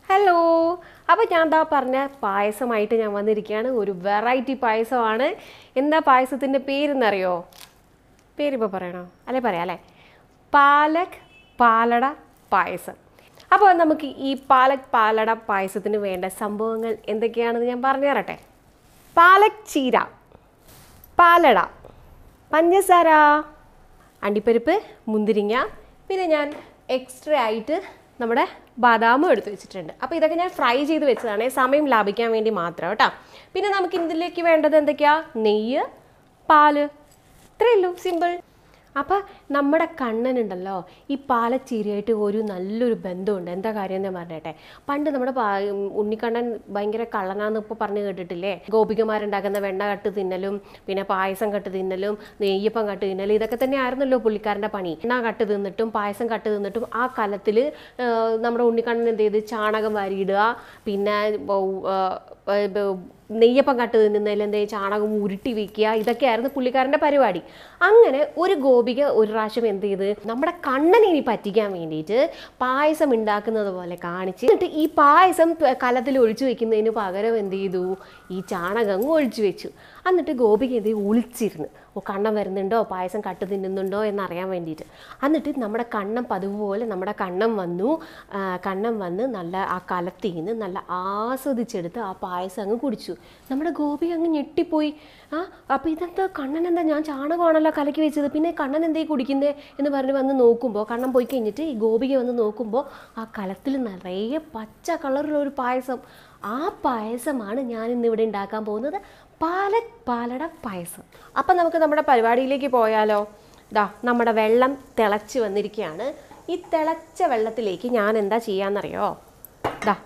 Hello അപ്പോൾ ഞാൻ എന്താ പറഞ്ഞ പായസമായിട്ട് ഞാൻ വന്നിരിക്കുകയാണ് ഒരു വെറൈറ്റി പായസമാണ് എന്താ പായസത്തിൻ്റെ പേരെന്നറിയോ പേരിപ്പോൾ പറയണോ അല്ലേ പറയാം അല്ലേ പാലക് പാലട പായസം അപ്പോൾ നമുക്ക് ഈ പാലക് പാലട പായസത്തിന് വേണ്ട സംഭവങ്ങൾ എന്തൊക്കെയാണെന്ന് ഞാൻ പറഞ്ഞു തരട്ടെ പാലക് ചീര പാലട പഞ്ചസാര അണ്ടിപ്പരിപ്പ് മുന്തിരിങ്ങ പിന്നെ ഞാൻ എക്സ്ട്രാ ആയിട്ട് നമ്മുടെ ബാദാമും എടുത്ത് വെച്ചിട്ടുണ്ട് അപ്പോൾ ഇതൊക്കെ ഞാൻ ഫ്രൈ ചെയ്ത് വെച്ചതാണ് സമയം ലാഭിക്കാൻ വേണ്ടി മാത്രം കേട്ടോ പിന്നെ നമുക്ക് ഇതിലേക്ക് വേണ്ടത് എന്തൊക്കെയാ നെയ്യ് പാല് ഇത്രയേ ഉള്ളൂ സിമ്പിൾ അപ്പോൾ നമ്മുടെ കണ്ണനുണ്ടല്ലോ ഈ പാലച്ചീരയായിട്ട് ഒരു നല്ലൊരു ബന്ധമുണ്ട് എന്താ കാര്യം എന്ന് പറഞ്ഞേട്ടെ പണ്ട് നമ്മുടെ പാ- ഉണ്ണിക്കണ്ണൻ ഭയങ്കര കള്ളനാന്ന് ഇപ്പോൾ പറഞ്ഞു കേട്ടിട്ടില്ലേ ഗോപികമാരുണ്ടാക്കുന്ന വെണ്ണ കട്ട് തിന്നലും പിന്നെ പായസം കട്ട് തിന്നലും നെയ്യപ്പം കട്ട് തിന്നലും ഇതൊക്കെ തന്നെ ആയിരുന്നല്ലോ പുള്ളിക്കാരൻ്റെ പണി എണ്ണ കട്ട് തിന്നിട്ടും പായസം കട്ട് തിന്നിട്ടും ആ കലത്തിൽ നമ്മുടെ ഉണ്ണിക്കണ്ണൻ എന്ത് ചെയ്ത് ചാണകം വാരിയിടുക പിന്നെ ബൗ- ആ, ആ, ബ- നെയ്യപ്പം കട്ട് തിന്നുന്നതിൽ എന്തെങ്കിലും ചാണകം ഉരുട്ടി വെക്കുക ഇതൊക്കെയായിരുന്നു പുള്ളിക്കാരൻ്റെ പരിപാടി അങ്ങനെ ഒരു ഗോപിക ഒരു പ്രാവശ്യം എന്ത് ചെയ്ത് നമ്മുടെ കണ്ണനെ ഇനി പറ്റിക്കാൻ വേണ്ടിയിട്ട് പായസം ഉണ്ടാക്കുന്നത് പോലെ കാണിച്ച് എന്നിട്ട് ഈ പായസം പ- കലത്തിൽ ഒഴിച്ചു വെക്കുന്നതിന് പകരം എന്ത് ചെയ്തു ഈ ചാണകം അങ്ങ് ഒഴിച്ചു വെച്ചു എന്നിട്ട് ഗോപിക എന്ത് ചെയ്തു ഒളിച്ചിരുന്ന് ഓ കണ്ണം വരുന്നുണ്ടോ പായസം കട്ട് തിന്നുന്നുണ്ടോ എന്നറിയാൻ വേണ്ടിയിട്ട് എന്നിട്ട് നമ്മുടെ കണ്ണം പതിവ് പോലെ നമ്മുടെ കണ്ണം വന്നു ആ, കണ്ണം വന്ന് നല്ല ആ കലത്തിൽ നിന്ന് നല്ല ആസ്വദിച്ചെടുത്ത് ആ പായസം അങ്ങ് കുടിച്ചു നമ്മുടെ ഗോപി അങ്ങ് ഞെട്ടിപ്പോയി ആ അപ്പോൾ ഇതെന്താ കണ്ണൻ എന്താ ഞാൻ ചാണകമാണല്ലോ കലക്കി വെച്ചത് പിന്നെ കണ്ണൻ എന്തേ കുടിക്കുന്നേ എന്ന് പറഞ്ഞ് വന്ന് നോക്കുമ്പോൾ കണ്ണൻ പോയി കഴിഞ്ഞിട്ട് ഈ ഗോപിക വന്ന് നോക്കുമ്പോൾ ആ കലത്തിൽ നിറയെ പച്ച കളറിലൊരു പായസം ആ പായസമാണ് ഞാൻ ഇന്ന് ഇവിടെ ഉണ്ടാക്കാൻ പോകുന്നത് പാലക് പാലട പായസം അപ്പം നമുക്ക് നമ്മുടെ പരിപാടിയിലേക്ക് പോയാലോ ദാ നമ്മുടെ വെള്ളം തിളച്ച് വന്നിരിക്കുകയാണ് ഈ തിളച്ച വെള്ളത്തിലേക്ക് ഞാൻ എന്താ ചെയ്യാന്നറിയോ ദാ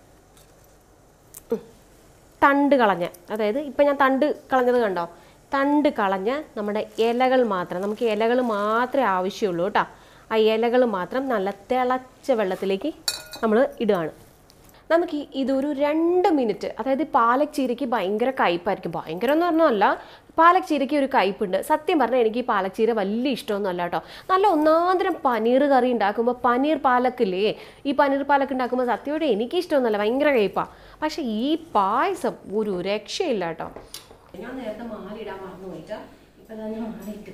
ഉം. തണ്ട് കളഞ്ഞ് അതായത് ഇപ്പം ഞാൻ തണ്ട് കളഞ്ഞത് കണ്ടോ തണ്ട് കളഞ്ഞ് നമ്മുടെ ഇലകൾ മാത്രം നമുക്ക് ഇലകൾ മാത്രമേ ആവശ്യമുള്ളൂ കേട്ടോ ആ ഇലകൾ മാത്രം നല്ല തിളച്ച വെള്ളത്തിലേക്ക് നമ്മൾ ഇടുകയാണ് നമുക്ക് ഈ ഇതൊരു രണ്ട് മിനിറ്റ് അതായത് പാലക് ചീരയ്ക്ക് ഭയങ്കര കയ്പായിരിക്കും ഭയങ്കര എന്ന് പറഞ്ഞല്ല പാലക് ചീരയ്ക്ക് ഒരു കയ്പുണ്ട് സത്യം പറഞ്ഞാൽ എനിക്ക് ഈ പാലക് ചീര വലിയ ഇഷ്ടമൊന്നും അല്ല കേട്ടോ നല്ല ഒന്നാന്തരം പനീർ കറി ഉണ്ടാക്കുമ്പോൾ പനീർ പാലക്കില്ലേ ഈ പനീർ പാലക്ക് ഉണ്ടാക്കുമ്പോൾ സത്യമായിട്ട് എനിക്ക് ഇഷ്ടമൊന്നുമല്ല ഭയങ്കര കയ്പാണ് പക്ഷേ ഈ പായസം ഒരു രക്ഷയില്ല കേട്ടോ ഞാൻ നേരത്തെ മാലിടാൻ മറന്നു പോയിട്ടാ ഇപ്പം ഞാൻ മാലിട്ടു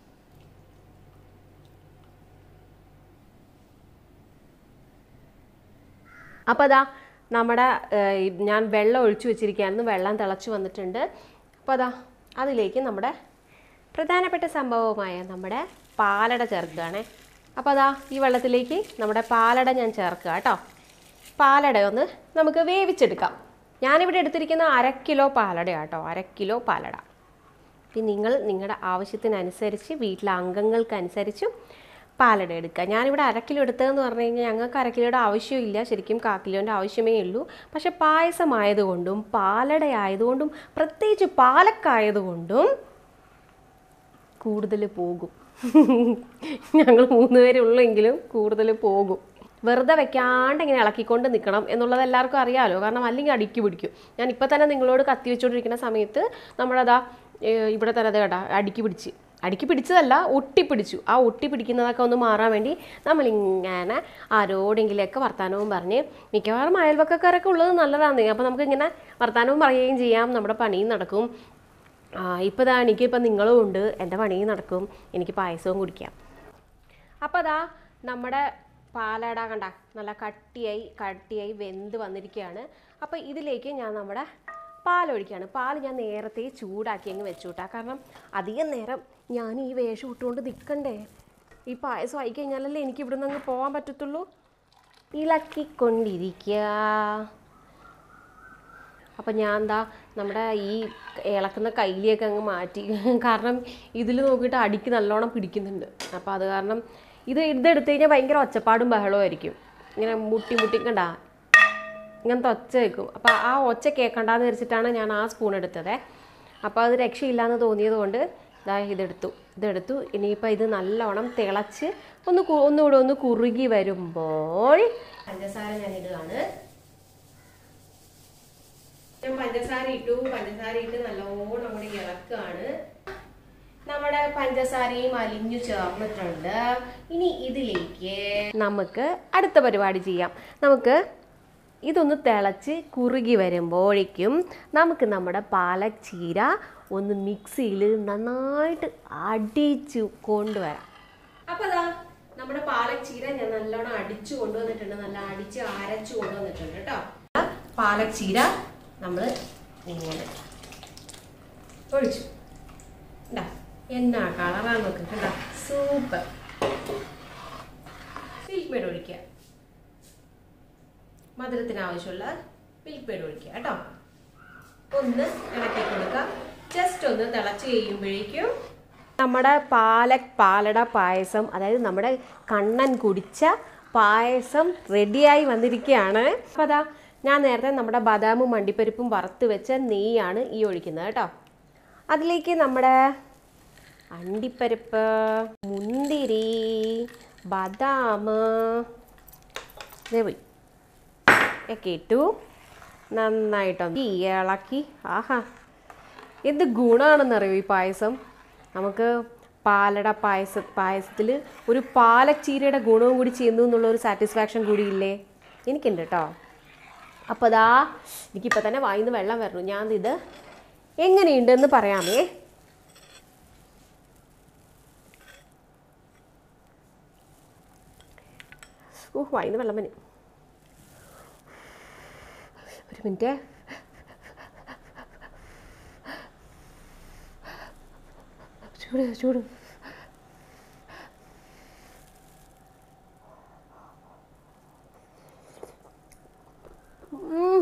അപ്പോൾ അതാ നമ്മുടെ ഏഹ്, ഈ ഞാൻ വെള്ളം ഒഴിച്ചു വെച്ചിരിക്കുകയായിരുന്നു വെള്ളം തിളച്ച് വന്നിട്ടുണ്ട് അപ്പോൾ അതാ അതിലേക്ക് നമ്മുടെ പ്രധാനപ്പെട്ട സംഭവമായ നമ്മുടെ പാലട ചേർക്കുകയാണേ അപ്പോൾ അതാ ഈ വെള്ളത്തിലേക്ക് നമ്മുടെ പാലട ഞാൻ ചേർക്കുക കേട്ടോ പാലട ഒന്ന് നമുക്ക് വേവിച്ചെടുക്കാം ഞാനിവിടെ എടുത്തിരിക്കുന്ന അര കിലോ പാലടയാണ് കേട്ടോ അര കിലോ പാലട പിന്നെ നിങ്ങൾ നിങ്ങളുടെ ആവശ്യത്തിനനുസരിച്ച് വീട്ടിലെ അംഗങ്ങൾക്കനുസരിച്ചും പാലട എടുക്കുക ഞാനിവിടെ അര കിലോ എടുത്തതെന്ന് പറഞ്ഞു കഴിഞ്ഞാൽ ഞങ്ങൾക്ക് അര കിലോയുടെ ആവശ്യമില്ല ശരിക്കും കാ കിലോൻ്റെ ആവശ്യമേ ഉള്ളൂ പക്ഷെ പായസമായതുകൊണ്ടും പാലട ആയതുകൊണ്ടും പ്രത്യേകിച്ച് പാലക്കായതുകൊണ്ടും കൂടുതൽ പോകും ഞങ്ങൾ മൂന്നുപേരേ ഉള്ളെങ്കിലും കൂടുതൽ പോകും വെറുതെ വെക്കാണ്ട് ഇങ്ങനെ ഇളക്കിക്കൊണ്ട് നിൽക്കണം എന്നുള്ളത് എല്ലാവർക്കും അറിയാമല്ലോ കാരണം അല്ലെങ്കിൽ അടുക്കി പിടിക്കും ഞാൻ ഇപ്പം തന്നെ നിങ്ങളോട് കത്തി വെച്ചുകൊണ്ടിരിക്കുന്ന സമയത്ത് നമ്മളതാ ഏഹ്, ഇവിടെ തന്നെ അത് കേട്ടാ അടുക്കി പിടിച്ച് അടുക്കി പിടിച്ചതല്ല ഒട്ടിപ്പിടിച്ചു ആ ഒട്ടി പിടിക്കുന്നതൊക്കെ ഒന്ന് മാറാൻ വേണ്ടി നമ്മളിങ്ങനെ ആരോടെങ്കിലൊക്കെ വർത്തമാനവും പറഞ്ഞ് മിക്കവാറും അയൽവക്കക്കാരൊക്കെ ഉള്ളത് നല്ലതാണ് അപ്പോൾ നമുക്ക് ഇങ്ങനെ വർത്തമാനവും പറയുകയും ചെയ്യാം നമ്മുടെ പണിയും നടക്കും ആ ഇപ്പോൾ ഇതാ എനിക്കിപ്പോൾ നിങ്ങളും ഉണ്ട് എൻ്റെ പണിയും നടക്കും എനിക്ക് പായസവും കുടിക്കാം അപ്പോൾ അതാ നമ്മുടെ പാലട കണ്ട നല്ല കട്ടിയായി കട്ടിയായി വെന്ത് വന്നിരിക്കുകയാണ് അപ്പോൾ ഇതിലേക്ക് ഞാൻ നമ്മുടെ പാലൊഴിക്കുകയാണ് പാൽ ഞാൻ നേരത്തെ ചൂടാക്കി അങ്ങ് വെച്ചു കൂട്ടാ കാരണം അധികം നേരം ഞാൻ ഈ വേഷം ഇട്ടുകൊണ്ട് നിൽക്കണ്ടേ ഈ പായസം ആയി കഴിഞ്ഞാലല്ലേ എനിക്ക് ഇവിടുന്ന് അങ്ങ് പോകാൻ പറ്റത്തുള്ളൂ ഇളക്കിക്കൊണ്ടിരിക്കുക അപ്പം ഞാൻ എന്താ നമ്മുടെ ഈ ഇളക്കുന്ന കയ്യിലേക്ക് അങ്ങ് മാറ്റി കാരണം ഇതിൽ നോക്കിയിട്ട് അടിക്ക് നല്ലോണം പിടിക്കുന്നുണ്ട് അപ്പോൾ അത് കാരണം ഇത് ഇതെടുത്തു കഴിഞ്ഞാൽ ഭയങ്കര ഒച്ചപ്പാടും ബഹളവും ആയിരിക്കും ഇങ്ങനെ മുട്ടി മുട്ടി കണ്ട ഇങ്ങനത്തെ ഒച്ച വെക്കും അപ്പോൾ ആ ഒച്ച കേൾക്കണ്ടെന്ന് വിചാരിച്ചിട്ടാണ് ഞാൻ ആ സ്പൂൺ എടുത്തത് അപ്പോൾ അത് രക്ഷയില്ലാന്ന് തോന്നിയത് കൊണ്ട് ഇതാ ഇതെടുത്തു ഇതെടുത്തു ഇനിയിപ്പോൾ ഇത് നല്ലോണം തിളച്ച് ഒന്ന് കു- ഒന്നുകൂടെ ഒന്ന് കുറുകി വരുമ്പോൾ പഞ്ചസാര ഞാൻ ഇടുകയാണ് ഞാൻ പഞ്ചസാര ഇട്ടു പഞ്ചസാര ഇട്ട് നല്ലോണം കൂടി ഇളക്കുകയാണ് നമ്മുടെ പഞ്ചസാരയും അലിഞ്ഞു ചേർന്നിട്ടുണ്ട് ഇനി ഇതിലേക്ക് നമുക്ക് അടുത്ത പരിപാടി ചെയ്യാം നമുക്ക് ഇതൊന്ന് തിളച്ച് കുറുകി വരുമ്പോഴേക്കും നമുക്ക് നമ്മുടെ പാലക് ചീര ഒന്ന് മിക്സിയിൽ നന്നായിട്ട് അടിച്ചു കൊണ്ടുവരാം അപ്പോൾ അതാ നമ്മുടെ പാലക് ചീര ഞാൻ നല്ലോണം അടിച്ചു കൊണ്ടുവന്നിട്ടുണ്ട് നല്ല അടിച്ച് അരച്ചു കൊണ്ടുവന്നിട്ടുണ്ട് കേട്ടോ പാലക് ചീര നമ്മൾ ഇങ്ങനെ ഒഴിച്ചു ഇണ്ടാ എന്നാ കളറാന്ന് നോക്ക് കണ്ടാ സൂപ്പർ മിൽക്ക് മേഡ് ഒഴിക്കുക മധുരത്തിന് ആവശ്യമുള്ള മിൽക്ക് മേഡ് ഒഴിക്കുക കേട്ടോ ഒന്ന് ഇളക്കി കൊടുക്കുക ജസ്റ്റ് ഒന്ന് തിളച്ച് കഴിയുമ്പോഴേക്കും നമ്മുടെ പാലക് പാലട പായസം അതായത് നമ്മുടെ കണ്ണൻ കുടിച്ച പായസം റെഡിയായി വന്നിരിക്കുകയാണ് അപ്പോൾ അതാ ഞാൻ നേരത്തെ നമ്മുടെ ബദാമും മണ്ടിപ്പരിപ്പും വറുത്ത് വെച്ച നെയ്യാണ് ഈ ഒഴിക്കുന്നത് കേട്ടോ അതിലേക്ക് നമ്മുടെ അണ്ടിപ്പരിപ്പ് മുന്തിരി ബദാം ദേ പോയി ഒക്കെ ഇട്ടു നന്നായിട്ടൊന്ന് ഈ ഇളക്കി ആഹാ എന്ത് ഗുണമാണെന്നറിയോ ഈ പായസം നമുക്ക് പാലട പായസ പായസത്തിൽ ഒരു പാലച്ചീരയുടെ ഗുണവും കൂടി ചെയ്യുന്നു എന്നുള്ള ഒരു സാറ്റിസ്ഫാക്ഷൻ കൂടിയില്ലേ എനിക്കുണ്ട് കേട്ടോ അപ്പോൾ അതാ എനിക്കിപ്പോൾ തന്നെ വായിന്ന് വെള്ളം വരണം ഞാൻ ഇത് എങ്ങനെയുണ്ടെന്ന് പറയാമേ ഓ വായിന്ന് വെള്ളം വരും ഒരു മിനിറ്റ് ചൂട് ചൂട് ഉം.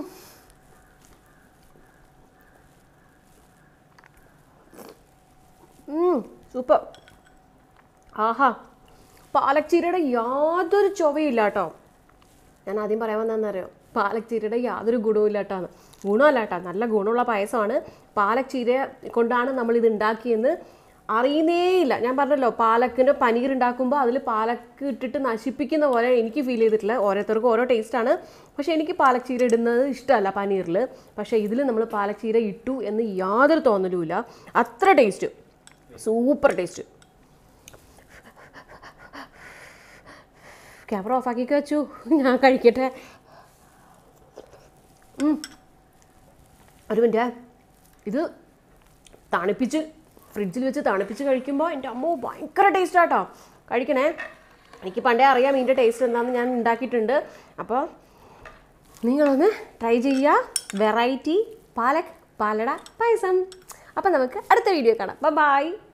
ഉം, സൂപ്പർ ആഹാ പാലച്ചീരയുടെ യാതൊരു ചൊവയില്ല കേട്ടോ ഞാൻ ആദ്യം പറയാൻ വന്നതെന്നറിയോ പാലച്ചീരയുടെ യാതൊരു ഗുണവും ഇല്ല കേട്ടോ ഗുണമല്ല കേട്ടോ നല്ല ഗുണമുള്ള പായസമാണ് പാലച്ചീര കൊണ്ടാണ് നമ്മൾ ഇത് ഉണ്ടാക്കിയെന്ന് അറിയുന്നേ ഇല്ല ഞാൻ പറഞ്ഞല്ലോ പാലക്കിൻ്റെ പനീർ ഉണ്ടാക്കുമ്പോൾ അതിൽ പാലക്ക് ഇട്ടിട്ട് നശിപ്പിക്കുന്ന പോലെ എനിക്ക് ഫീൽ ചെയ്തിട്ടില്ല ഓരോരുത്തർക്കും ഓരോ ടേസ്റ്റാണ് പക്ഷേ എനിക്ക് പാലച്ചീര ഇടുന്നത് ഇഷ്ടമല്ല പനീറിൽ പക്ഷേ ഇതിൽ നമ്മൾ പാലച്ചീര ഇട്ടു എന്ന് യാതൊരു തോന്നലുമില്ല അത്ര ടേസ്റ്റ് സൂപ്പർ ടേസ്റ്റ് ക്യാമറ ഓഫാക്കി വെച്ചു ഞാൻ കഴിക്കട്ടെ ഉം. ഒരു മിനിറ്റ് ഇത് തണുപ്പിച്ച് ഫ്രിഡ്ജിൽ വെച്ച് തണുപ്പിച്ച് കഴിക്കുമ്പോൾ എൻ്റെ അമ്മ ഭയങ്കര ടേസ്റ്റ് ആട്ടോ കഴിക്കണേ എനിക്ക് പണ്ടേ അറിയാം ഇതിൻ്റെ ടേസ്റ്റ് എന്താണെന്ന് ഞാൻ ഉണ്ടാക്കിയിട്ടുണ്ട് അപ്പോൾ നിങ്ങളൊന്ന് ട്രൈ ചെയ്യുക വെറൈറ്റി പാലക് പാലട പായസം അപ്പം നമുക്ക് അടുത്ത വീഡിയോ കാണാം ബൈ